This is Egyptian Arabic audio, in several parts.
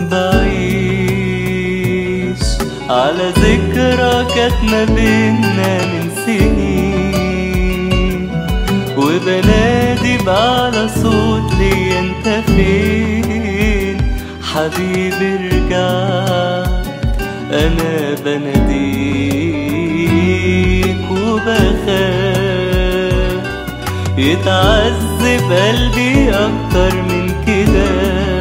بعيش على ذكرى كانت ما بينا من سنين وبنادي بأعلى صوت لي انت فين حبيبي ارجع انا بناديك وبخاف يتعذب قلبي اكتر من كده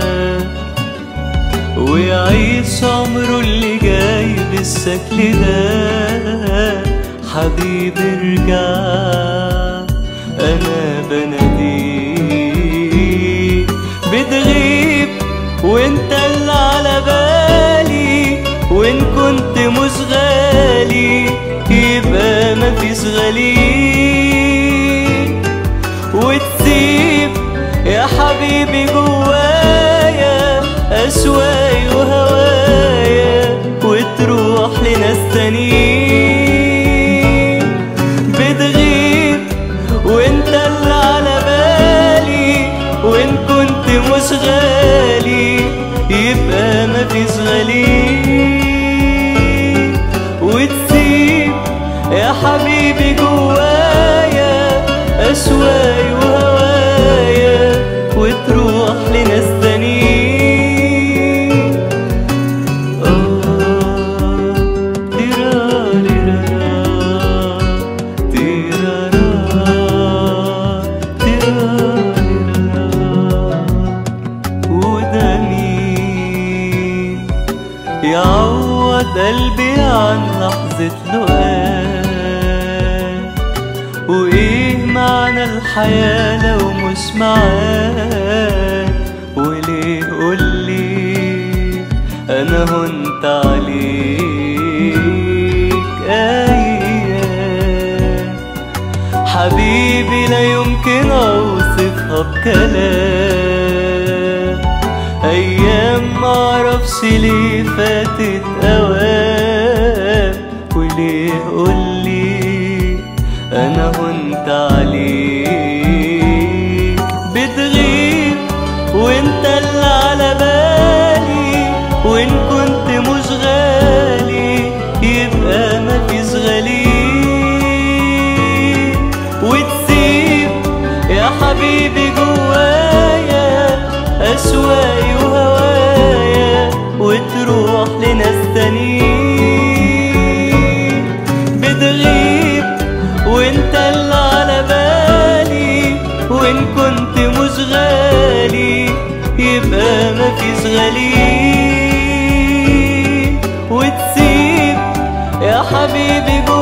ويعيش عمره اللي جاي بالشكل ده حبيبي ارجع انا بناديك بتغيب وانت اللي على بالي وان كنت مش غالي يبقى مفيش غالي وتسيب يا حبيبي جوايا أشواي وهوايا وتروح لناس تانيين بتغيب وانت اللي على بالي وان كنت مش غالي يبقى مفيش غالي وتسيب يا حبيبي جوايا أشواي وهوايا وتروح لناس تانيين آه، تيراريرارا، تيرارا، تيراريرارا. وده مين يعوض قلبي عن لحظة لقاء وإيه معنى الحياة لو مش معاك وليه قولي أنا هنت عليك أيام حبيبي لا يمكن أوصفها بكلام أيام معرفش ليه فاتت أوام وليه قولي أنا هنت عليك بتغيب وانت اللي على بالي وان كنت مش غالي يبقى مفيش غالي وتسيب يا حبيبي جوايا أشواي وهوايا وتروح لناس تانيين بتغيب وانت اللي على بالي وان كنت مش غالي يبقى مفيش غالي وتسيب يا حبيبي جوايا